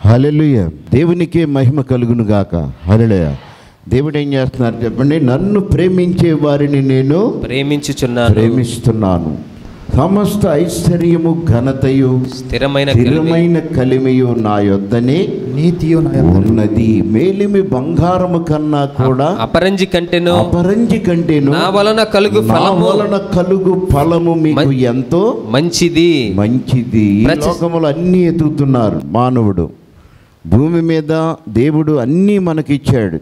హల్లెలూయ దేవునికే మహిమ కలుగును గాక హల్లెలూయ దేవుడు ఏం చేస్తున్నారు చెప్పండి నన్ను ప్రేమించే వారిని నేను ప్రేమించుచున్నాను ప్రేమిస్తున్నాను సమస్త ఐశ్వర్యము ఘనతయు స్థిరమైన కలిమి స్థిరమైన కలిమియు నా యొద్దనే నీతియు నా యొద్ద ఉన్నది మేలిమి బంగారము కన్నా కూడా అపరంజి కంటెను అపరంజి కంటేను నా వలన కలుగు నా ఫలము వలన కలుగు ఫలము మీకు ఎంతో మంచిది మంచిది ఈ ప్రతి- లోకములు అన్నీ ఎదుగుతున్నారు మానవుడు భూమి మీద దేవుడు అన్నీ మనకిచ్చాడు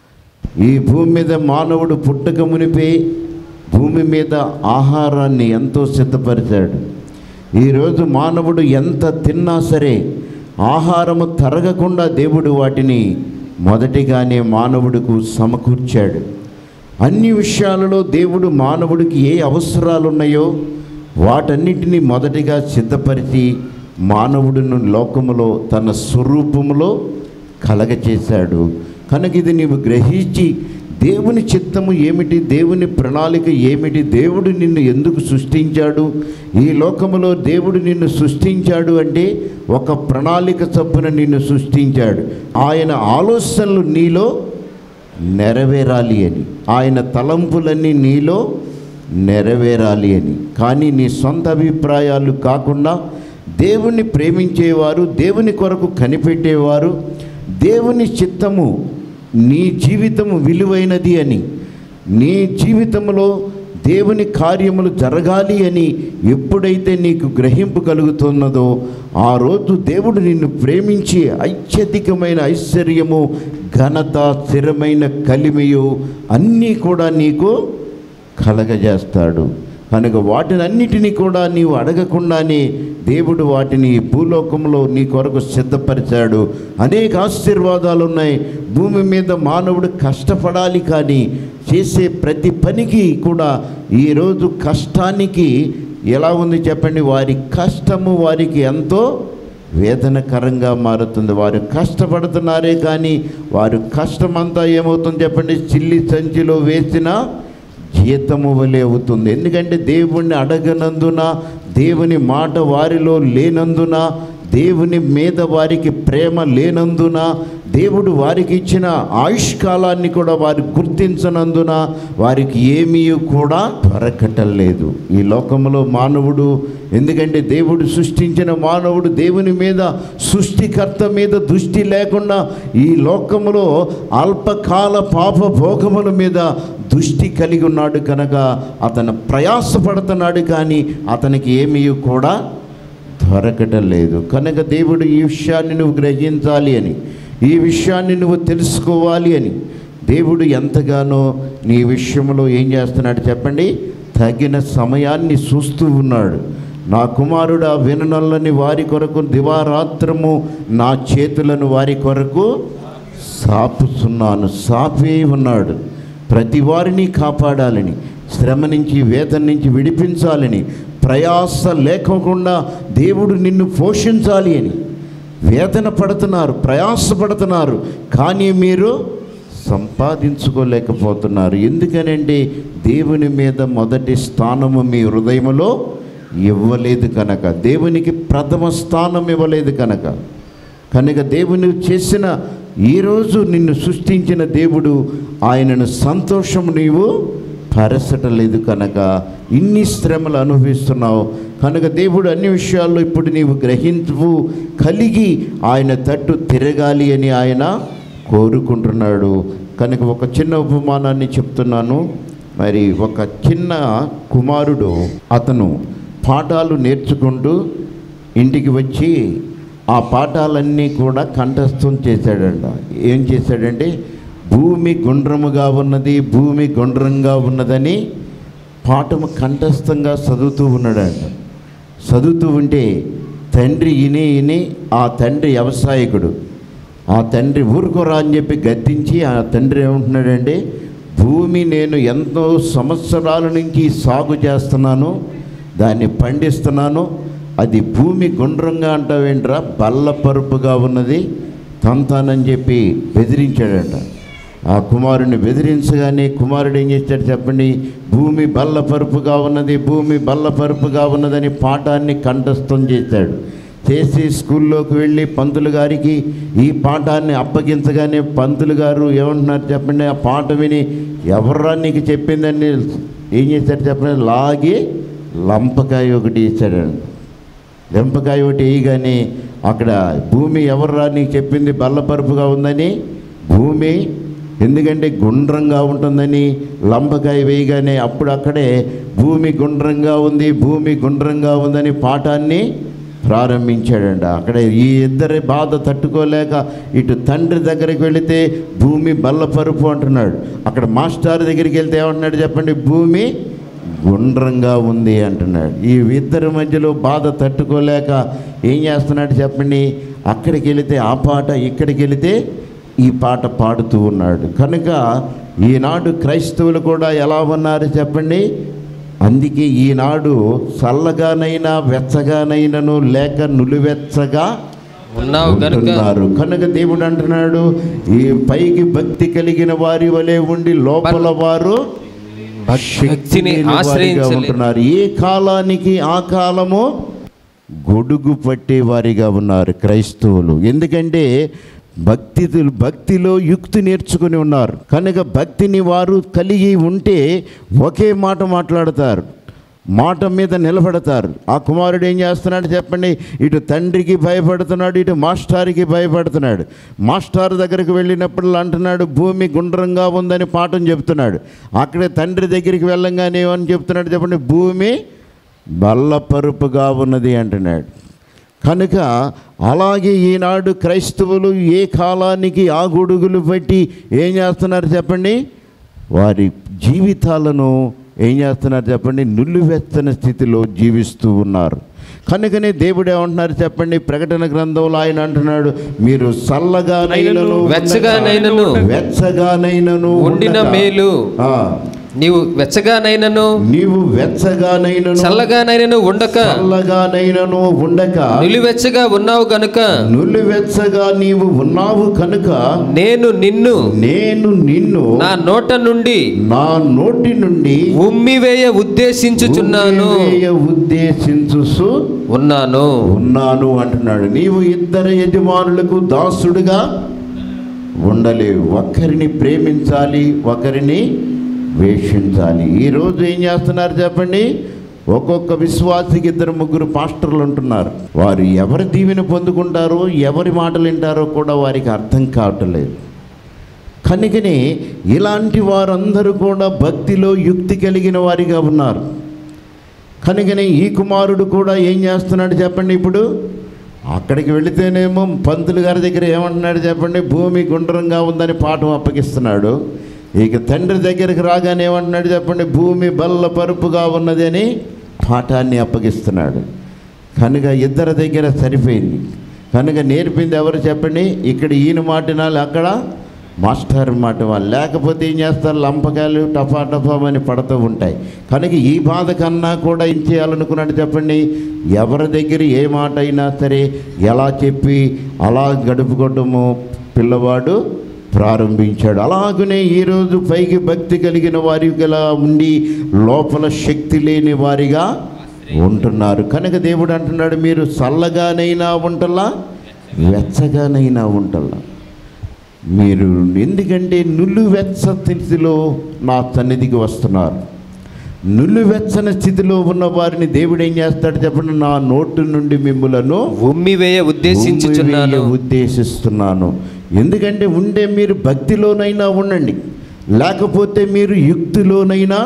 ఈ భూమి మీద మానవుడు పుట్టక మునిపే భూమి మీద ఆహారాన్ని ఎంతో సిద్ధపరిచాడు ఈరోజు మానవుడు ఎంత తిన్నా సరే ఆహారము తరగకుండా దేవుడు వాటిని మొదటిగానే మానవుడికి సమకూర్చాడు అన్ని విషయాలలో దేవుడు మానవుడికి ఏ అవసరాలు ఉన్నాయో వాటన్నిటినీ మొదటిగా సిద్ధపరిచి మానవుడిని లోకములో తన స్వరూపములో కలగచేశాడు కనుక ఇది నీవు గ్రహించి దేవుని చిత్తము ఏమిటి దేవుని ప్రణాళిక ఏమిటి దేవుడు నిన్ను ఎందుకు సృష్టించాడు ఈ లోకములో దేవుడు నిన్ను సృష్టించాడు అంటే ఒక ప్రణాళిక చొప్పున నిన్ను సృష్టించాడు ఆయన ఆలోచనలు నీలో నెరవేరాలి అని ఆయన తలంపులన్నీ నీలో నెరవేరాలి అని కానీ నీ సొంత అభిప్రాయాలు కాకుండా దేవుణ్ణి ప్రేమించేవారు దేవుని కొరకు కనిపెట్టేవారు దేవుని చిత్తము నీ జీవితము విలువైనది అని నీ జీవితంలో దేవుని కార్యములు జరగాలి అని ఎప్పుడైతే నీకు గ్రహింపు కలుగుతున్నదో ఆ రోజు దేవుడు నిన్ను ప్రేమించి అత్యధికమైన ఐశ్వర్యము ఘనత స్థిరమైన కలిమియు అన్నీ కూడా నీకు కలగజేస్తాడు కనుక వాటిని అన్నిటినీ కూడా నీవు అడగకుండానే దేవుడు వాటిని ఈ భూలోకంలో నీ కొరకు సిద్ధపరిచాడు అనేక ఆశీర్వాదాలు ఉన్నాయి భూమి మీద మానవుడు కష్టపడాలి కానీ చేసే ప్రతి పనికి కూడా ఈరోజు కష్టానికి ఎలా ఉంది చెప్పండి వారి కష్టము వారికి ఎంతో వేదనకరంగా మారుతుంది వారు కష్టపడుతున్నారే కానీ వారు కష్టమంతా ఏమవుతుంది చెప్పండి చిల్లి సంచిలో వేసిన జీతము వలె అవుతుంది ఎందుకంటే దేవుణ్ణి అడగనందున దేవుని మాట వారిలో లేనందున దేవుని మీద వారికి ప్రేమ లేనందున దేవుడు వారికి ఇచ్చిన ఆయుష్కాలాన్ని కూడా వారు గుర్తించనందున వారికి ఏమీ కూడా దొరకటం లేదు ఈ లోకంలో మానవుడు ఎందుకంటే దేవుడు సృష్టించిన మానవుడు దేవుని మీద సృష్టికర్త మీద దృష్టి లేకుండా ఈ లోకములో అల్పకాల పాప భోగముల మీద దృష్టి కలిగి ఉన్నాడు కనుక అతను ప్రయాసపడుతున్నాడు కానీ అతనికి ఏమీ కూడా దొరకటం లేదు కనుక దేవుడు ఈ విషయాన్ని నువ్వు గ్రహించాలి అని ఈ విషయాన్ని నువ్వు తెలుసుకోవాలి అని దేవుడు ఎంతగానో నీ విషయంలో ఏం చేస్తున్నాడు చెప్పండి తగిన సమయాన్ని చూస్తూ ఉన్నాడు నా కుమారుడు ఆ విననల్లని వారి కొరకు దివారాత్రము నా చేతులను వారి కొరకు సాపుతున్నాను సాపే ఉన్నాడు ప్రతి వారిని కాపాడాలని శ్రమ నుంచి వేదన నుంచి విడిపించాలని ప్రయాస లేకోకుండా దేవుడు నిన్ను పోషించాలి అని వేదన పడుతున్నారు ప్రయాస పడుతున్నారు కానీ మీరు సంపాదించుకోలేకపోతున్నారు ఎందుకనంటే దేవుని మీద మొదటి స్థానము మీ హృదయంలో ఇవ్వలేదు కనుక దేవునికి ప్రథమ స్థానం ఇవ్వలేదు కనుక కనుక దేవుని చేసిన ఈరోజు నిన్ను సృష్టించిన దేవుడు ఆయనను సంతోషం నీవు పరచటలేదు కనుక ఇన్ని శ్రమలు అనుభవిస్తున్నావు కనుక దేవుడు అన్ని విషయాల్లో ఇప్పుడు నీవు గ్రహించు కలిగి ఆయన తట్టు తిరగాలి అని ఆయన కోరుకుంటున్నాడు కనుక ఒక చిన్న ఉపమానాన్ని చెప్తున్నాను మరి ఒక చిన్న కుమారుడు అతను పాఠాలు నేర్చుకుంటూ ఇంటికి వచ్చి ఆ పాఠాలన్నీ కూడా కంఠస్థం చేశాడంట ఏం చేశాడంటే భూమి గుండ్రముగా ఉన్నది భూమి గుండ్రంగా ఉన్నదని పాఠము కంఠస్థంగా చదువుతూ ఉన్నాడంట చదువుతూ ఉంటే తండ్రి ఇని ఇని ఆ తండ్రి వ్యవసాయకుడు ఆ తండ్రి ఊరుకోరా అని చెప్పి గద్దించి ఆ తండ్రి ఏమంటున్నాడంటే భూమి నేను ఎంతో సంవత్సరాల నుంచి సాగు చేస్తున్నాను దాన్ని పండిస్తున్నాను అది భూమి గుండ్రంగా అంటావేంట్రా బల్లపరుపుగా ఉన్నది తంతానని చెప్పి బెదిరించాడంట ఆ కుమారుని బెదిరించగానే కుమారుడు ఏం చేశాడు చెప్పండి భూమి బల్లపరుపుగా ఉన్నది భూమి బల్లపరుపుగా ఉన్నదని పాఠాన్ని కంఠస్థం చేశాడు చేసి స్కూల్లోకి వెళ్ళి పంతులు గారికి ఈ పాఠాన్ని అప్పగించగానే పంతులు గారు ఏమంటున్నారు చెప్పండి ఆ పాట విని ఎవర్రా నీకు చెప్పిందని ఏం చేశారు చెప్పండి లాగి లంపకాయ ఒకటి ఇచ్చాడండి లెంపకాయ ఒకటి వేయగానే అక్కడ భూమి ఎవర్రా నీకు చెప్పింది బల్లపరుపుగా ఉందని భూమి ఎందుకంటే గుండ్రంగా ఉంటుందని లంబకాయ వేయగానే అప్పుడు అక్కడే భూమి గుండ్రంగా ఉంది భూమి గుండ్రంగా ఉందని పాఠాన్ని ప్రారంభించాడంట అక్కడ ఈ ఇద్దరి బాధ తట్టుకోలేక ఇటు తండ్రి దగ్గరికి వెళితే భూమి బల్లపరుపు అంటున్నాడు అక్కడ మాస్టర్ దగ్గరికి వెళ్తే ఏమంటున్నాడు చెప్పండి భూమి గుండ్రంగా ఉంది అంటున్నాడు ఈ ఇద్దరి మధ్యలో బాధ తట్టుకోలేక ఏం చేస్తున్నాడు చెప్పండి అక్కడికి వెళితే ఆ పాట ఇక్కడికి వెళితే ఈ పాట పాడుతూ ఉన్నాడు కనుక ఈనాడు క్రైస్తవులు కూడా ఎలా ఉన్నారు చెప్పండి అందుకే ఈనాడు చల్లగానైనా వెచ్చగానైనను లేక నులివెచ్చగా ఉన్నావు గనుక ఉంటున్నారు కనుక దేవుడు అంటున్నాడు ఈ పైకి భక్తి కలిగిన వారి వలె ఉండి లోపల వారు భక్తిని లేని వారిగా ఆశ్రయించలేదు ఉంటున్నారు ఏ కాలానికి ఆ కాలము గొడుగు పట్టే వారిగా ఉన్నారు క్రైస్తవులు ఎందుకంటే భక్తి భక్తిలో యుక్తి నేర్చుకుని ఉన్నారు కనుక భక్తిని వారు కలిగి ఉంటే ఒకే మాట మాట్లాడతారు మాట మీద నిలబడతారు ఆ కుమారుడు ఏం చేస్తున్నాడు చెప్పండి ఇటు తండ్రికి భయపడుతున్నాడు ఇటు మాస్టార్కి భయపడుతున్నాడు మాస్టర్ దగ్గరికి వెళ్ళినప్పుడు అంటున్నాడు భూమి గుండ్రంగా ఉందని పాఠం చెప్తున్నాడు అక్కడే తండ్రి దగ్గరికి వెళ్ళంగానే ఏమని చెప్తున్నాడు చెప్పండి భూమి బల్లపరుపుగా ఉన్నది అంటున్నాడు కనుక అలాగే ఈనాడు క్రైస్తవులు ఏ కాలానికి ఆ గొడుగులు బట్టి ఏం చేస్తున్నారు చెప్పండి వారి జీవితాలను ఏం చేస్తున్నారు చెప్పండి నుల్లువెత్తని స్థితిలో జీవిస్తూ ఉన్నారు కనుకనే దేవుడు ఏమంటున్నారు చెప్పండి ప్రకటన గ్రంథంలో ఆయన అంటున్నాడు మీరు చల్లగానైనను వెచ్చగానైనను వెచ్చగానైనను ఉండిన ఉండక. మేలు ఆ, నీవు వెచ్చగానైనను నీవు వెచ్చగానైనను చల్లగానైనను ఉండక చల్లగానైనను ఉండక నిలువెచ్చగా ఉన్నావు గనుక నులివెచ్చగా నీవు ఉన్నావు కనుక నేను నిన్ను నేను నిన్ను నా నోట నుండి నా నోటి నుండి ఉమ్మివేయ ఉద్దేశించుచున్నాను ఉమ్మివేయ ఉద్దేశించు ఉన్నాను ఉన్నాను అంటున్నాడు నీవు ఇద్దరు యజమానులకు దాసుడుగా ఉండలేవు ఒకరిని ప్రేమించాలి ఒకరిని వేషించాలి ఈరోజు ఏం చేస్తున్నారు చెప్పండి ఒక్కొక్క విశ్వాసికి ఇద్దరు ముగ్గురు పాస్టర్లు ఉంటున్నారు వారు ఎవరి దీవెన పొందుకుంటారో ఎవరి మాటలు వింటారో కూడా వారికి అర్థం కావట్లేదు కనుకనే ఇలాంటి వారందరూ కూడా భక్తిలో యుక్తి కలిగిన వారిగా ఉన్నారు కనుకనే ఈ కుమారుడు కూడా ఏం చేస్తున్నాడు చెప్పండి ఇప్పుడు అక్కడికి వెళితేనేమో పంతులు గారి దగ్గర ఏమంటున్నాడు చెప్పండి భూమి గుండ్రంగా ఉందని పాఠం అప్పగిస్తున్నాడు ఇక తండ్రి దగ్గరికి రాగానే ఏమంటున్నాడు చెప్పండి భూమి బల్ల పరుపుగా ఉన్నది అని పాఠాన్ని అప్పగిస్తున్నాడు కనుక ఇద్దరి దగ్గర సరిపోయింది కనుక నేర్పింది ఎవరు చెప్పండి ఇక్కడ ఈయన మాట వినాలి అక్కడ మాస్టర్ మాట వాళ్ళు లేకపోతే ఏం చేస్తారు లంపకాయలు టపా టపామని పడుతూ ఉంటాయి కనుక ఈ బాధ కన్నా కూడా ఏం చేయాలనుకున్నాడు చెప్పండి ఎవరి దగ్గర ఏ మాట అయినా సరే ఎలా చెప్పి అలా గడుపుకోవటము పిల్లవాడు ప్రారంభించాడు అలాగనే ఈరోజు పైకి భక్తి కలిగిన వారిగా ఉండి లోపల శక్తి లేని వారిగా ఉంటున్నారు కనుక దేవుడు అంటున్నాడు మీరు చల్లగానైనా ఉంటలా వెచ్చగానైనా ఉంటలా మీరు ఎందుకంటే నుల్లువెచ్చ స్థితిలో నా సన్నిధికి వస్తున్నారు నుల్లువెచ్చని స్థితిలో ఉన్న వారిని దేవుడు ఏం చేస్తాడు చెప్పండి నా నోటు నుండి మిమ్ములను ఉమ్మివేయ ఉద్దేశించుచున్నాను ఉమ్మివేయ ఉద్దేశిస్తున్నాను ఎందుకంటే ఉండే మీరు భక్తిలోనైనా ఉండండి లేకపోతే మీరు యుక్తిలోనైనా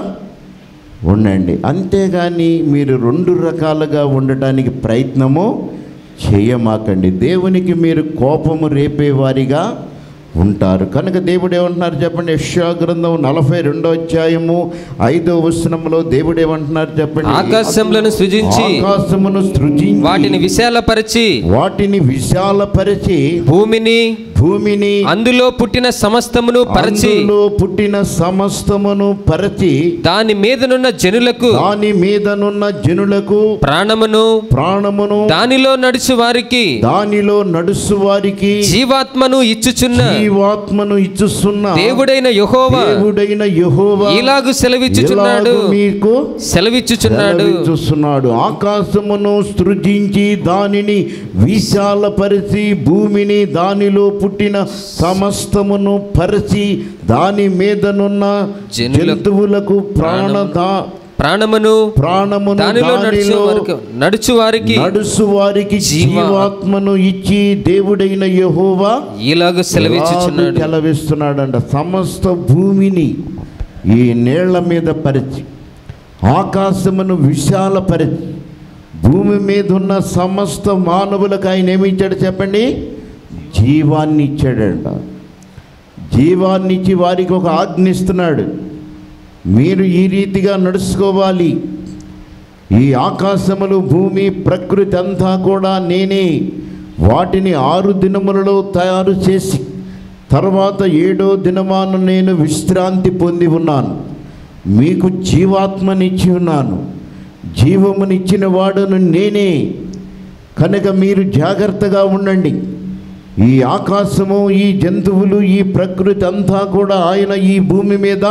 ఉండండి అంతేగాని మీరు రెండు రకాలుగా ఉండటానికి ప్రయత్నము చేయమాకండి దేవునికి మీరు కోపము రేపేవారిగా ఉంటారు కనుక దేవుడు ఏమంటున్నారు చెప్పండి యెషయా గ్రంథం నలభై రెండో అధ్యాయము ఐదో వచనంలో దేవుడు ఏమంటున్నారు చెప్పండి ఆకాశములను సృజించి ఆకాశమును సృజించి వాటిని విశాలపరిచి వాటిని విశాలపరిచి భూమిని భూమిని అందులో పుట్టిన సమస్తమును పరచి అందులో పుట్టిన సమస్తమును పరచి దాని మీదనున్న జనులకు దాని మీదనున్న జనులకు ప్రాణమును ప్రాణమును దానిలో నడుచు వారికి దానిలో నడుసు వారికి జీవాత్మను ఇచ్చుచున్న జీవాత్మను ఇచ్చుస్తున్న దేవుడైన యెహోవా దేవుడైన యెహోవా ఇలాగు సెలవిచ్చుచున్నాడు ఎలాగూ మీకు సెలవిచ్చుచున్నాడు చూస్తున్నాడు ఆకాశమును సృజించి దానిని విశాలపరిచి భూమిని దానిలో పుట్టిన సమస్తమును పరిచి దాని మీదనున్న జనులకు జంతువులకు ప్రాణదా ప్రాణమును ప్రాణమును దానిలో నడుచు దానిలో వారికి నడుచు వారికి నడుసు వారికి జీవ- జీవాత్మను ఇచ్చి దేవుడైన యెహోవా ఇలాగు సెలవిచ్చుచున్నాడు సెలవిస్తున్నాడంట సమస్త భూమిని ఈ నీళ్ల మీద పరిచి ఆకాశమును విశాలపరిచి భూమి మీద ఉన్న సమస్త మానవులకు ఆయన ఏమి ఇచ్చాడు చెప్పండి జీవాన్ని ఇచ్చాడంట జీవాన్ని ఇచ్చి వారికి ఒక ఆజ్ఞ ఇస్తున్నాడు మీరు ఈ రీతిగా నడుచుకోవాలి ఈ ఆకాశములు భూమి ప్రకృతి అంతా కూడా నేనే వాటిని ఆరు దినములలో తయారు చేసి తర్వాత ఏడో దినమాన నేను విశ్రాంతి పొంది ఉన్నాను మీకు జీవాత్మనిచ్చి ఉన్నాను జీవమునిచ్చిన వాడును నేనే కనుక మీరు జాగ్రత్తగా ఉండండి ఈ ఆకాశము ఈ జంతువులు ఈ ప్రకృతి అంతా కూడా ఆయన ఈ భూమి మీద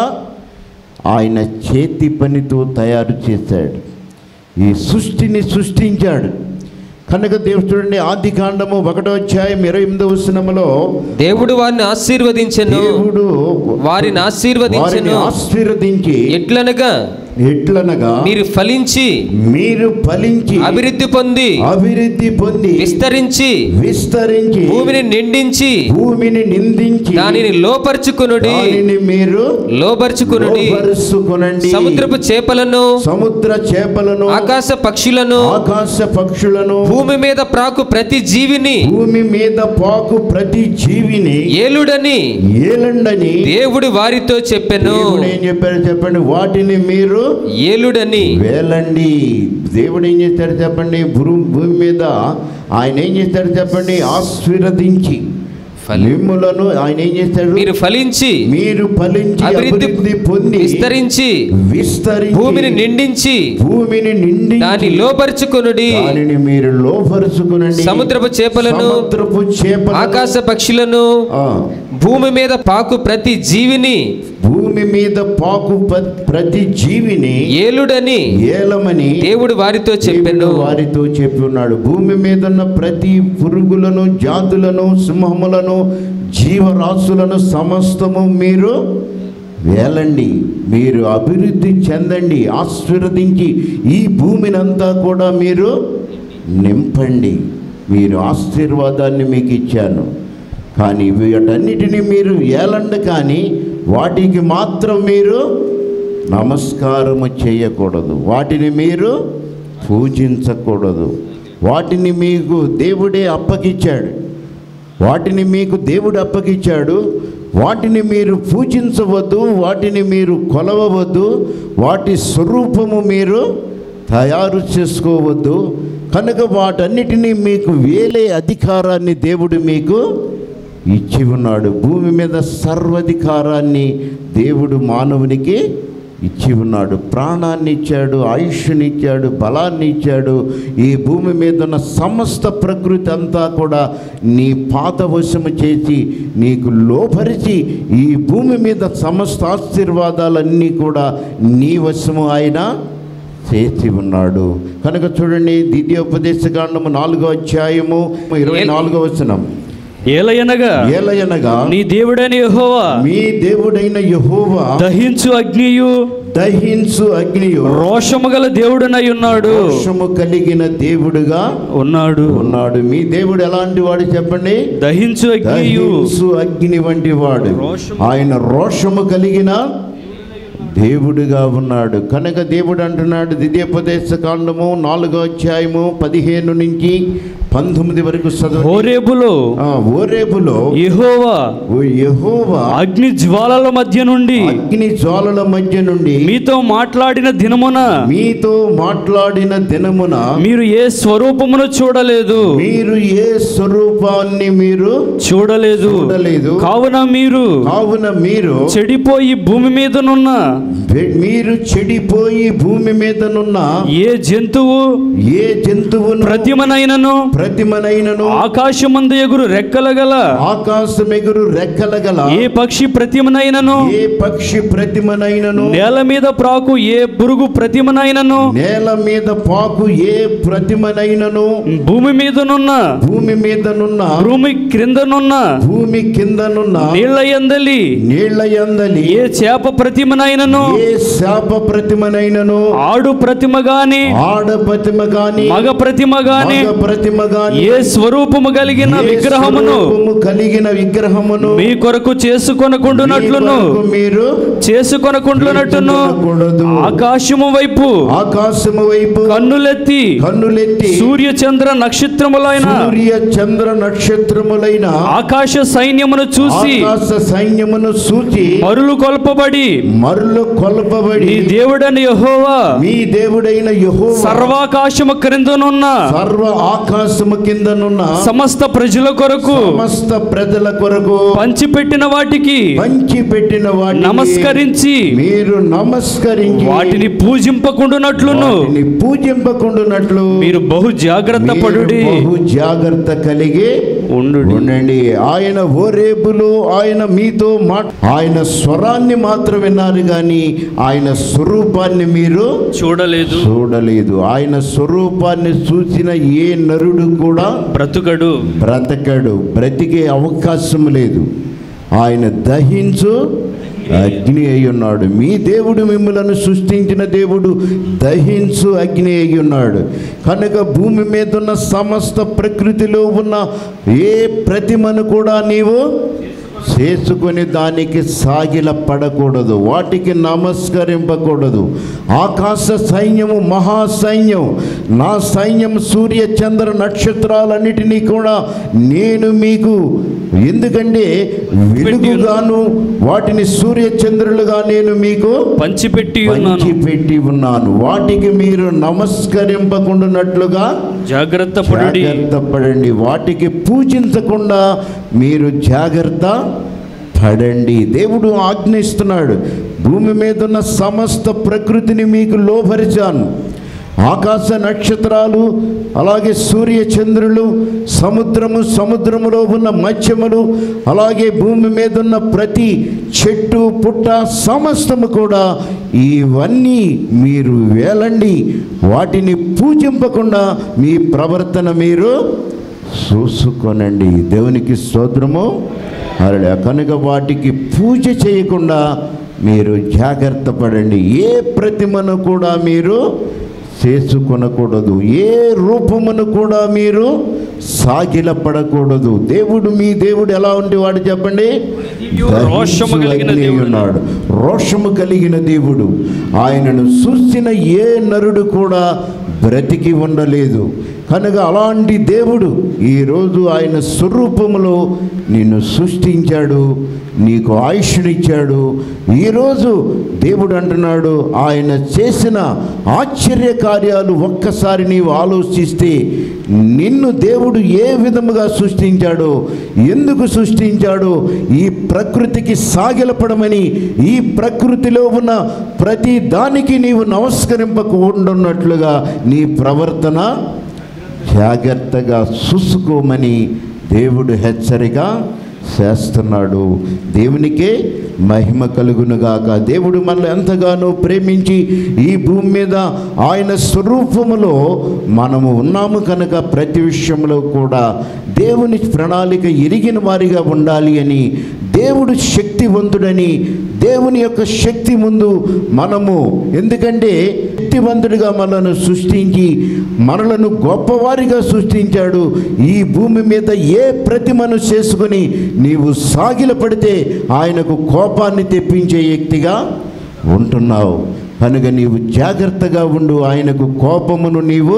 ఆయన చేతి పనితో తయారు చేశాడు ఈ సృష్టిని సృష్టించాడు కనుక దేవుడు చూడండి ఆది కాండము ఒకటో అధ్యాయం ఇరవై ఎనిమిదో వచనములో దేవుడు వారిని ఆశీర్వదించెను దేవుడు వారిని వారిని ఆశీర్వదించెను ఆశీర్వదించి ఎట్లనగా ఎట్లనగా మీరు ఫలించి మీరు ఫలించి అభివృద్ధి పొంది అభివృద్ధి పొంది విస్తరించి విస్తరించి భూమిని నిండించి భూమిని నిందించి దానిని లోపరుచుకునుడి దానిని మీరు లోపరుచుకునుడి లోపరుచుకొనండి. సముద్రపు చేపలను సముద్ర చేపలను ఆకాశ పక్షులను ఆకాశ పక్షులను భూమి మీద ప్రాకు ప్రతి జీవిని భూమి మీద పాకు ప్రతి జీవిని ఏలుడని ఏలండని దేవుడు వారితో చెప్పెను దేవుడు ఏం చెప్పారు చెప్పండి వాటిని మీరు ఏలుడని వేలండి దేవుడు ఏం చేస్తాడు చెప్పండి భూ భూమి మీద ఆయన ఏం చేస్తాడు చెప్పండి ఆశీర్వదించి ఫలి- మిమ్ములను ఆయన ఏం చేస్తాడు మీరు ఫలించి మీరు ఫలించి అభివృద్ధి అభివృద్ధి పొంది విస్తరించి విస్తరించి భూమిని నిండించి భూమిని నిండి దాన్ని లోపరుచుకొనుడి దానిని మీరు లోపరుచుకునండి సముద్రపు చేపలను సముద్రపు చేపలను ఆకాశ పక్షులను ఆ, భూమి మీద పాకు ప్రతి జీవిని భూమి మీద పాకు ప- ప్రతి జీవిని ఏలుడని ఏలమని దేవుడు వారితో చెప్పెను దేవుడు వారితో చెప్పి ఉన్నాడు భూమి మీద ఉన్న ప్రతి పురుగులను జాతులను సింహములను జీవరాశులను సమస్తము మీరు వేలండి మీరు అభివృద్ధి చెందండి ఆశీర్వదించి ఈ భూమినంతా కూడా మీరు నింపండి మీరు ఆశీర్వాదాన్ని మీకు ఇచ్చాను కానీ వీటన్నిటిని మీరు ఏలండి కానీ వాటికి మాత్రం మీరు నమస్కారము చేయకూడదు వాటిని మీరు పూజించకూడదు వాటిని మీకు దేవుడే అప్పగిచ్చాడు వాటిని మీకు దేవుడు అప్పగిచ్చాడు వాటిని మీరు పూజించవద్దు వాటిని మీరు కొలవవద్దు వాటి స్వరూపము మీరు తయారు చేసుకోవద్దు కనుక వాటన్నిటినీ మీకు వేలే అధికారాన్ని దేవుడు మీకు ఇచ్చి ఉన్నాడు భూమి మీద సర్వధికారాన్ని దేవుడు మానవునికి ఇచ్చి ఉన్నాడు ప్రాణాన్ని ఇచ్చాడు ఆయుష్ని ఇచ్చాడు బలాన్ని ఇచ్చాడు ఈ భూమి మీద ఉన్న సమస్త ప్రకృతి అంతా కూడా నీ పాత వశము చేసి నీకు లోపరిచి ఈ భూమి మీద సమస్త ఆశీర్వాదాలన్నీ కూడా నీ వశము ఆయన చేసి ఉన్నాడు కనుక చూడండి ద్వితీయోపదేశకాండము నాలుగో అధ్యాయము ఇరవై నాలుగో వచనం ఏలయనగా ఏలయనగా నీ దేవుడైన యెహోవా మీ దేవుడైన యెహోవా దహించు అగ్నియు దహించు అగ్నియు రోషము గల దేవుడనై ఉన్నాడు రోషము కలిగిన దేవుడుగా ఉన్నాడు ఉన్నాడు మీ దేవుడు ఎలాంటి వాడు చెప్పండి దహించు అగ్నియు దహించు అగ్ని వంటి వాడు రోషము- ఆయన రోషము కలిగిన దేవుడిగా ఉన్నాడు కనుక దేవుడు అంటున్నాడు ద్వితీయోపదేశ కాండము నాలుగో అధ్యాయము పదిహేను నుంచి పంతొమ్మిది వరకు చదువు హోరేబులో ఓరేపులో యెహోవా ఓ యెహోవా అగ్ని జ్వాలల మధ్య నుండి అగ్ని జ్వాలల మధ్య నుండి మీతో మాట్లాడిన దినమున మీతో మాట్లాడిన దినమున మీరు ఏ స్వరూపమును చూడలేదు మీరు ఏ స్వరూపాన్ని మీరు చూడలేదు చూడలేదు కావున మీరు కావున మీరు చెడిపోయి భూమి మీదనున్న వె- మీరు చెడిపోయి భూమి మీదనున్న ఏ జంతువు ఏ జంతువును ప్రతిమనైనను ప్రతిమనైనను ఆకాశమందు ఎగురు రెక్కల గల ఆకాశమెగురు రెక్కల గల ఏ పక్షి ప్రతిమనైనను ఏ పక్షి ప్రతిమనైనను నేల మీద ప్రాకు ఏ పురుగు ప్రతిమనైనను నేల మీద పాకు ఏ ప్రతిమనైనను భూమి మీదనున్న భూమి మీదనున్న భూమి క్రిందనున్న భూమి కిందనున్న నీళ్ల ఎందలి నీళ్ల యందలి ఏ చేప ప్రతిమనైనను ఏ శాప ప్రతిమనైనను ఆడు ప్రతిమ గాని ఆడ ప్రతిమ గాని మగ ప్రతిమ గాని మగ ప్రతిమ గాని ఏ స్వరూపము కలిగిన ఏ విగ్రహమును స్వరూపము కలిగిన విగ్రహమును మీ కొరకు చేసుకొనకుండునట్లును మీ కొరకు మీరు చేసుకొనకుండునట్టును చేసుకొనకూడదు. ఆకాశము వైపు ఆకాశము వైపు కన్నులెత్తి కన్నులెత్తి సూర్య చంద్ర నక్షత్రములైన సూర్య చంద్ర నక్షత్రములైన ఆకాశ సైన్యమును చూసి ఆకాశ సైన్యమును సూచి మరులు కొల్పబడి మరులు కొలపబడి నీ దేవుడని యెహోవా మీ దేవుడైన యెహోవా సర్వాకాశము క్రిందనున్న సర్వ ఆకాశము కిందనున్న సమస్త ప్రజల కొరకు సమస్త ప్రజల కొరకు పంచిపెట్టిన వాటికి పంచి పెట్టిన వాటిని నమస్కరించి మీరు నమస్కరించి వాటిని పూజింపకుండునట్లును వాటిని పూజింపకుండునట్లు మీరు బహు జాగ్రత్త మీరు పడుడి బహు జాగ్రత్త కలిగి ఉండు ఉండండి ఆయన ఓరేపులు ఆయన మీతో మాట ఆయన స్వరాన్ని మాత్రం విన్నారు కానీ ఆయన స్వరూపాన్ని మీరు చూడలేదు చూడలేదు ఆయన స్వరూపాన్ని చూసిన ఏ నరుడు కూడా బ్రతుకడు బ్రతకడు బ్రతికే అవకాశం లేదు ఆయన దహించు అగ్ని అయి ఉన్నాడు మీ దేవుడు మిమ్మలను సృష్టించిన దేవుడు దహించు అగ్ని అయి ఉన్నాడు కనుక భూమి మీద ఉన్న సమస్త ప్రకృతిలో ఉన్న ఏ ప్రతిమను కూడా నీవు చేసుకొని దానికి సాగిల పడకూడదు వాటికి నమస్కరింపకూడదు ఆకాశ సైన్యము మహా సైన్యం నా సైన్యం సూర్య చంద్ర నక్షత్రాలన్నిటినీ కూడా నేను మీకు ఎందుకంటే వెలుగుగాను వాటిని సూర్య చంద్రులుగా నేను మీకు పంచిపెట్టి ఉన్నాను పంచి పెట్టి ఉన్నాను వాటికి మీరు నమస్కరింపకుండానట్లుగా జాగ్రత్త పడుడి జాగ్రత్త పడండి వాటికి పూజించకుండా మీరు జాగ్రత్త పడండి దేవుడు ఆజ్ఞిస్తున్నాడు భూమి మీద ఉన్న సమస్త ప్రకృతిని మీకు లోపరిచాను ఆకాశ నక్షత్రాలు అలాగే సూర్య చంద్రులు సముద్రము సముద్రములో ఉన్న మత్స్యములు అలాగే భూమి మీద ఉన్న ప్రతి చెట్టు పుట్ట సమస్తము కూడా ఇవన్నీ మీరు వేలండి వాటిని పూజింపకుండా మీ ప్రవర్తన మీరు చూసుకొనండి దేవునికి స్తోత్రము అరడే కనుక వాటికి పూజ చేయకుండా మీరు జాగ్రత్త పడండి ఏ ప్రతిమను కూడా మీరు చేసుకొనకూడదు ఏ రూపమును కూడా మీరు సాగిలపడకూడదు దేవుడు మీ దేవుడు ఎలా ఉండేవాడు చెప్పండి రోషము కలిగిన దహించు అగ్ని దేవుడు. ఉన్నాడు రోషము కలిగిన దేవుడు ఆయనను చూసిన ఏ నరుడు కూడా బ్రతికి ఉండలేదు కనుక అలాంటి దేవుడు ఈరోజు ఆయన స్వరూపములో నిన్ను సృష్టించాడు నీకు ఆయుష్నిచ్చాడు ఈరోజు దేవుడు అంటున్నాడు ఆయన చేసిన ఆశ్చర్య కార్యాలు ఒక్కసారి నీవు ఆలోచిస్తే నిన్ను దేవుడు ఏ విధముగా సృష్టించాడో ఎందుకు సృష్టించాడో ఈ ప్రకృతికి సాగిలపడమని ఈ ప్రకృతిలో ఉన్న ప్రతి దానికి నీవు నమస్కరింపకుండాన్నట్లుగా నీ ప్రవర్తన జాగ్రత్తగా చూసుకోమని దేవుడు హెచ్చరిక చేస్తున్నాడు దేవునికే మహిమ కలుగునుగాక దేవుడు మనల్ని ఎంతగానో ప్రేమించి ఈ భూమి మీద ఆయన స్వరూపములో మనము ఉన్నాము కనుక ప్రతి విషయంలో కూడా దేవుని ప్రణాళిక ఎరిగిన వారిగా ఉండాలి అని దేవుడు శక్తివంతుడని దేవుని యొక్క శక్తి ముందు మనము ఎందుకంటే శక్తివంతుడిగా మనలను సృష్టించి మనలను గొప్పవారిగా సృష్టించాడు ఈ భూమి మీద ఏ ప్రతిమను చేసుకుని నీవు సాగిల పడితే ఆయనకు కోపాన్ని తెప్పించే వ్యక్తిగా ఉంటున్నావు కనుక నీవు జాగ్రత్తగా ఉండు ఆయనకు కోపమును నీవు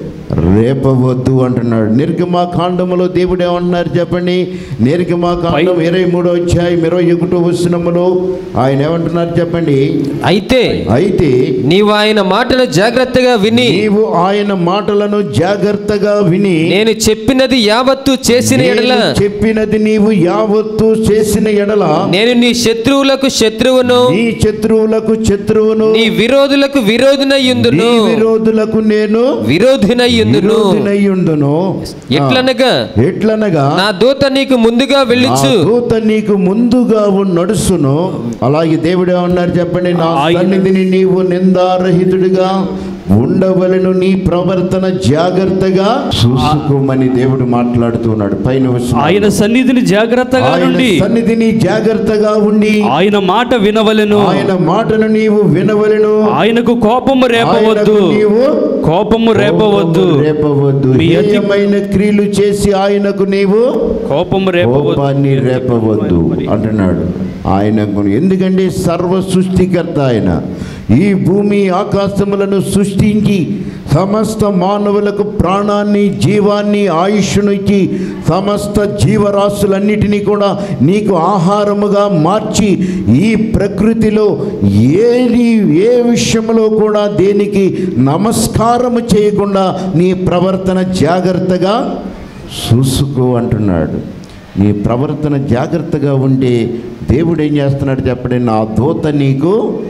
రేపవద్దు అంటున్నాడు నిర్గమాకాండములో దేవుడు ఏమన్నారు చెప్పండి నిర్గమాకాండం ఇరవై మూడో అధ్యాయం ఇరవై ఒకటో వచనములో ఆయన ఏమంటున్నారు చెప్పండి అయితే అయితే నీవు ఆయన మాటను జాగ్రత్తగా విని నీవు ఆయన మాటలను జాగ్రత్తగా విని నేను చెప్పినది యావత్తు చేసిన ఎడల నేను చెప్పినది నీవు యావత్తు చేసిన ఎడల నేను నీ శత్రువులకు శత్రువును నీ శత్రువులకు శత్రువును నీ విరోధులకు విరోధునయ్యుందును నీ విరోధులకు నేను విరోధినయ్యుందును విరోధినయ్యుండును ఎట్లనగా ఎట్లనగా నా దూత నీకు ముందుగా నా వెళ్ళుచు దూత నీకు ముందుగా ఉన్ నడుచును అలాగే దేవుడే ఉన్నారు చెప్పండి నా ఆయన- సన్నిధిని నీవు నిందారహితుడిగా ఉండవలను నీ ప్రవర్తన జాగ్రత్తగా చూసుకోమని దేవుడు మాట్లాడుతున్నాడు పైన వచనం. ఆయన సన్నిధిని జాగ్రత్తగా ఆయన నుండి సన్నిధిని జాగ్రత్తగా ఉండి ఆయన మాట వినవలెను ఆయన మాటను నీవు వినవలను ఆయనకు కోపము రేపవద్దు ఆయనకు నీవు కోపము రేపవద్దు కోపము రేపవద్దు మీ అతి- హేయమైన క్రియలు చేసి ఆయనకు నీవు కోపము రేపవద్దు కోపాన్ని రేపవద్దు అంటున్నాడు ఆయనకు ఎందుకంటే సర్వ సృష్టికర్త ఆయన ఈ భూమి ఆకాశములను సృష్టించి సమస్త మానవులకు ప్రాణాన్ని జీవాన్ని ఆయుష్ను ఇచ్చి సమస్త జీవరాశులన్నిటినీ కూడా నీకు ఆహారముగా మార్చి ఈ ప్రకృతిలో ఏది ఏ విషయంలో కూడా దేనికి నమస్కారము చేయకుండా నీ ప్రవర్తన జాగ్రత్తగా చూసుకో అంటున్నాడు నీ ప్రవర్తన జాగ్రత్తగా ఉంటే దేవుడు ఏం చేస్తున్నాడు చెప్పండి నా దూత నీకు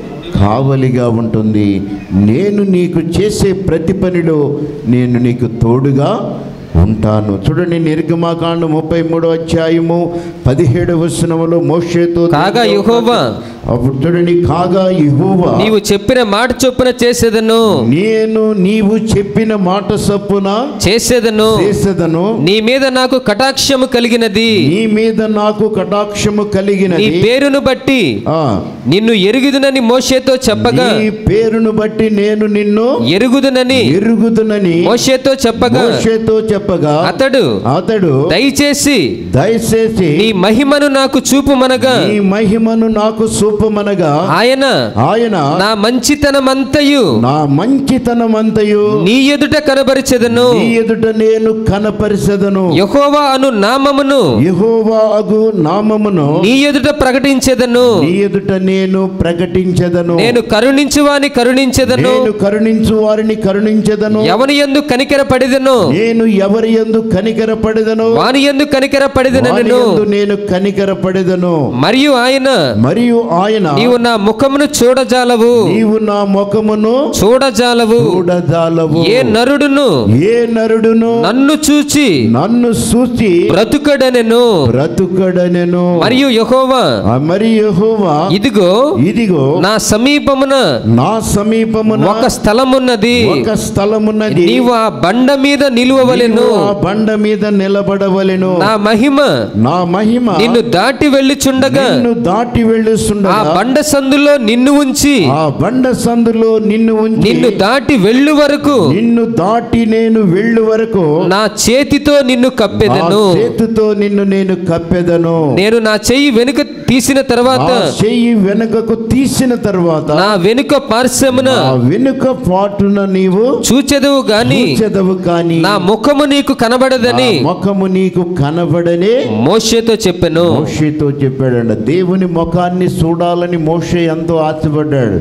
కావలిగా ఉంటుంది నేను నీకు చేసే ప్రతి పనిలో నేను నీకు తోడుగా ఉంటాను చూడండి నిర్గమాకాండం ముప్పై మూడో అధ్యాయము పదిహేడు వచనములో మోషేతో కాగా యెహోవా అప్పుడు చూడండి కాగా యెహోవా నీవు చెప్పిన మాట చొప్పున చేసేదను నేను నీవు చెప్పిన మాట సప్పున చేసేదను చేసేదను నీ మీద నాకు కటాక్షము కలిగినది నీ మీద నాకు కటాక్షము నీ కలిగినది పేరును బట్టి ఆ, నిన్ను ఎరుగుదునని మోషేతో చెప్పగా నీ పేరును బట్టి నేను నిన్ను ఎరుగుదునని ఎరుగుదునని మోషేతో చెప్పగా మోషేతో చెప్పగా అతడు అతడు దయచేసి దయచేసి నీ మహిమను నాకు చూపుమనగా నీ మహిమను నాకు సూపమనగా ఆయన ఆయన నా మంచితనమంతయు నా మంచితనమంతయు నీ ఎదుట కనబరిచెదను నీ ఎదుట నేను కనపరిసెదను యెహోవా అను నామమును యెహోవా అగు నామమును నీ ఎదుట ప్రకటించెదను నీ ఎదుట నేను ప్రకటించెదను నేను కరుణించువాని కరుణించెదను నేను కరుణించు వారిని కరుణించెదను ఎవని ఎందు కనికర పడిదను నేను ఎవరి యందు కనికరపడెదను వాని ఎందు కనికర వాని పడిదనను యందు నేను కనికరపడెదను మరియు ఆయన మరియు ఆయన నీవు నా ముఖమును చూడజాలవు నీవు నా ముఖమును చూడజాలవు చూడజాలవు ఏ నరుడును ఏ నరుడును నన్ను చూచి నన్ను చూచి బ్రతుకడనెను బ్రతుకడనెను మరియు యెహోవా ఆ మరి యెహోవా ఇదిగో ఇదిగో నా సమీపమున నా సమీపమున ఒక స్థలమున్నది ఒక స్థలమున్నది నీవు ఆ బండ మీద నిలువవలెను నీవు ఆ బండ మీద నిలబడవలెను నా మహిమ నా మహిమ నిన్ను దాటి వెళ్ళుచుండగా నిన్ను దాటి ఆ వెళ్ళుస్తుండగా బండ సందులో నిన్ను ఉంచి ఆ బండ సందులో నిన్ను ఉంచి నిన్ను దాటి వెళ్ళు వరకు నిన్ను దాటి నేను వెళ్ళు వరకు నా చేతితో నిన్ను నా కప్పెదను చేతితో నిన్ను నేను కప్పెదను నేను నా చెయ్యి వెనుక తీసిన తర్వాత ఆ చెయ్యి వెనుకకు తీసిన తర్వాత నా వెనుక పార్శ్వమున ఆ వెనుక పాటున నీవు చూచెదవు గాని చూచెదవు కానీ నా ముఖము నీకు కనబడదని ఆ ముఖము నీకు కనబడనే మోషేతో చెప్పెను మోషేతో చెప్పాడంట దేవుని ముఖాన్ని చూడాలని మోషే ఎంతో ఆశపడ్డాడు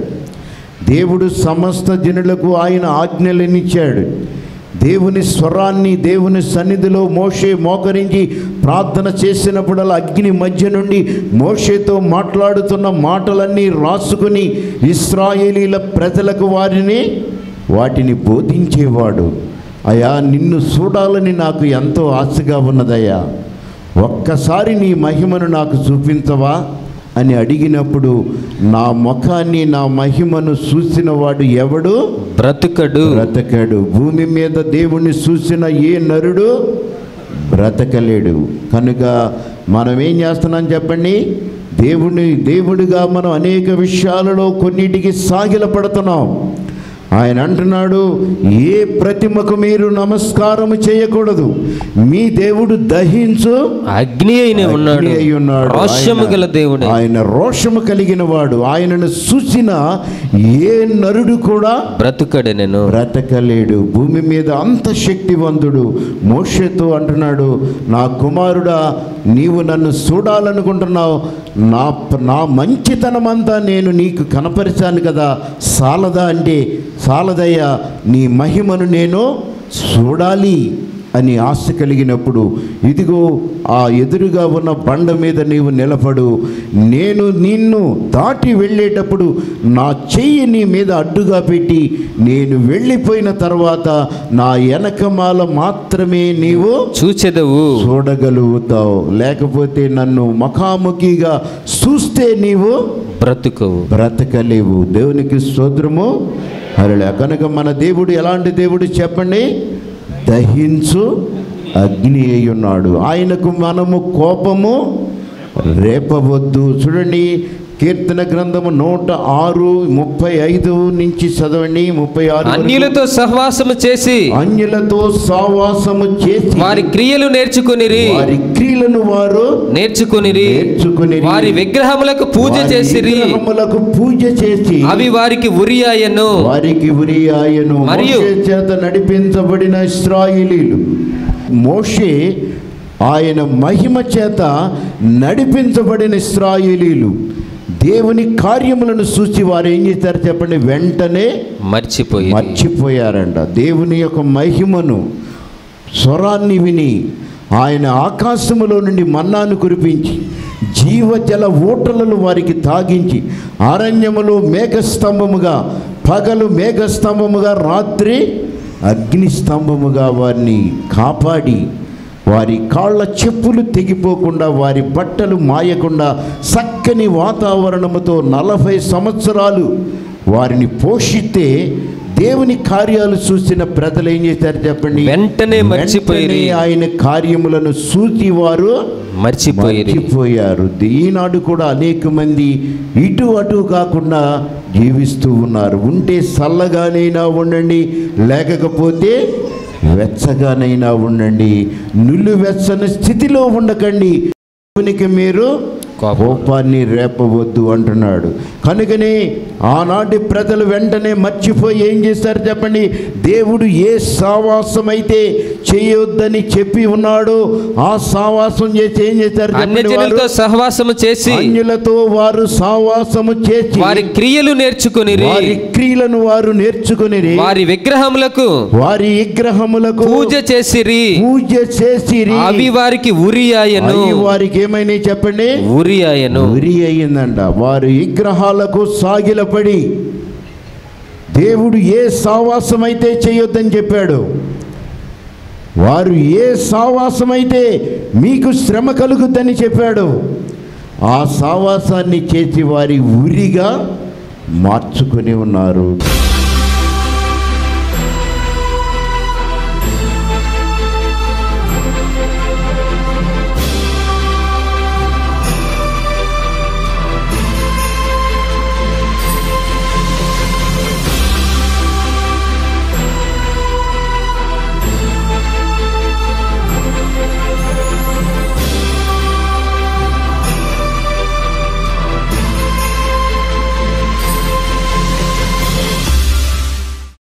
దేవుడు సమస్త జనులకు ఆయన ఆజ్ఞలనిచ్చాడు దేవుని స్వరాన్ని దేవుని సన్నిధిలో మోషే మోకరించి ప్రార్థన చేసినప్పుడల్లా అగ్ని మధ్య నుండి మోషేతో మాట్లాడుతున్న మాటలన్నీ రాసుకుని ఇస్రాయేలీల ప్రజలకు వారిని వాటిని బోధించేవాడు అయా నిన్ను చూడాలని నాకు ఎంతో ఆశగా ఉన్నదయ్యా ఒక్కసారి నీ మహిమను నాకు చూపించవా అని అడిగినప్పుడు నా ముఖాన్ని నా మహిమను చూసిన వాడు ఎవడు బ్రతుకడు బ్రతకాడు భూమి మీద దేవుణ్ణి చూసిన ఏ నరుడు బ్రతకలేడు కనుక మనం ఏం చేస్తున్నాం చెప్పండి దేవుని దేవుడిగా మనం అనేక విషయాలలో కొన్నిటికి సాగిల పడుతున్నాం ఆయన అంటున్నాడు ఏ ప్రతిమకు మీరు నమస్కారము చేయకూడదు మీ దేవుడు దహించు అగ్ని అయిన ఉన్నాడు అగ్ని అయి ఉన్నాడు. రోషము గల ఆయన- దేవుడే ఆయన రోషము కలిగిన వాడు ఆయనను చూసిన ఏ నరుడు కూడా బ్రతుకడెనెను బ్రతకలేడు భూమి మీద అంత శక్తివంతుడు మోషతో అంటున్నాడు నా కుమారుడా నీవు నన్ను చూడాలనుకుంటున్నావు నా నా మంచితనం అంతా నేను నీకు కనపరిచాను కదా సాలదా అంటే సాలదయ్యా నీ మహిమను నేను చూడాలి అని ఆశ కలిగినప్పుడు ఇదిగో ఆ ఎదురుగా ఉన్న బండ మీద నీవు నిలబడు నేను నిన్ను దాటి వెళ్ళేటప్పుడు నా చెయ్యి నీ మీద అడ్డుగా పెట్టి నేను వెళ్ళిపోయిన తర్వాత నా వెనకమాల మాత్రమే నీవు చూచెదవు చూడగలుగుతావు లేకపోతే నన్ను ముఖాముఖిగా చూస్తే నీవు బ్రతుకవు బ్రతకలేవు దేవునికి స్తోత్రము అరలే కనుక మన దేవుడు ఎలాంటి దేవుడు చెప్పండి దహించు అగ్ని అయి ఉన్నాడు ఆయనకు మనము కోపము రేపవద్దు చూడండి కీర్తన గ్రంథము నూట ఆరు ముప్పై ఐదు నుంచి చదవండి ముప్పై ఆరు వరకు. అన్యులతో సహవాసము చేసి అన్యులతో సావాసము చేసి వారి క్రియలు నేర్చుకునిరి వారి క్రియలను వారు నేర్చుకునిరి నేర్చుకునిరి. వారి విగ్రహములకు పూజ వారి చేసిరి విగ్రహములకు పూజ చేసి అవి వారికి ఉరియాయను వారికి ఉరి ఆయను మరియు- మోషే చేత నడిపించబడిన ఇస్రాయిలీలు మోషే ఆయన మహిమ చేత నడిపించబడిన ఇస్రాయిలీలు దేవుని కార్యములను చూసి వారు ఏం చేశారు చెప్పండి వెంటనే మర్చిపోయి మర్చిపోయారంట దేవుని యొక్క మహిమను స్వరాన్ని విని ఆయన ఆకాశములో నుండి మన్నాను కురిపించి జీవజల ఊటలను వారికి తాగించి అరణ్యములో మేఘస్తంభముగా పగలు మేఘస్తంభముగా రాత్రి అగ్నిస్తంభముగా వారిని కాపాడి వారి కాళ్ళ చెప్పులు తెగిపోకుండా వారి బట్టలు మాయకుండా చక్కని వాతావరణముతో నలభై సంవత్సరాలు వారిని పోషిస్తే దేవుని కార్యాలు చూసిన ప్రజలు ఏం చేశారు చెప్పండి వెంటనే మర్చిపోయిరి. వెంటనే ఆయన కార్యములను చూసి వారు మర్చిపోయిరి మర్చిపోయారు ఈనాడు కూడా అనేక మంది ఇటు అటు కాకుండా జీవిస్తూ ఉన్నారు ఉంటే చల్లగానైనా ఉండండి లేకపోతే వెచ్చగానైనా ఉండండి నుల్లు వెచ్చని స్థితిలో ఉండకండి దేవునికి మీరు కోపం. కోపాన్ని రేపవద్దు అంటున్నాడు కనుకనే ఆనాటి ప్రజలు వెంటనే మర్చిపోయి ఏం చేశారు చెప్పండి దేవుడు ఏ సావాసం అయితే చేయొద్దని చెప్పి ఉన్నాడో ఆ సావాసం చేసి ఏం చేశారు చెప్పండి అన్యజనులతో వారు? సహవాసము చేసి అన్యులతో వారు సావాసము చేసి వారి క్రియలు నేర్చుకునిరి వారి క్రియలను వారు నేర్చుకుని వారి విగ్రహములకు వారి విగ్రహములకు పూజ చేసిరి పూజ చేసి అవి వారికి ఉరియాయను వారికి ఏమైనా చెప్పండి ఉరియాయను ఉరి అయ్యిందంట వారు విగ్రహాలకు సాగిలపడి దేవుడు ఏ సావాసమైతే చేయొద్దని చెప్పాడు వారు ఏ సావాసమైతే మీకు శ్రమ కలుగుద్దని చెప్పాడు ఆ సావాసాన్ని చేసి వారి ఉరిగా మార్చుకొని ఉన్నారు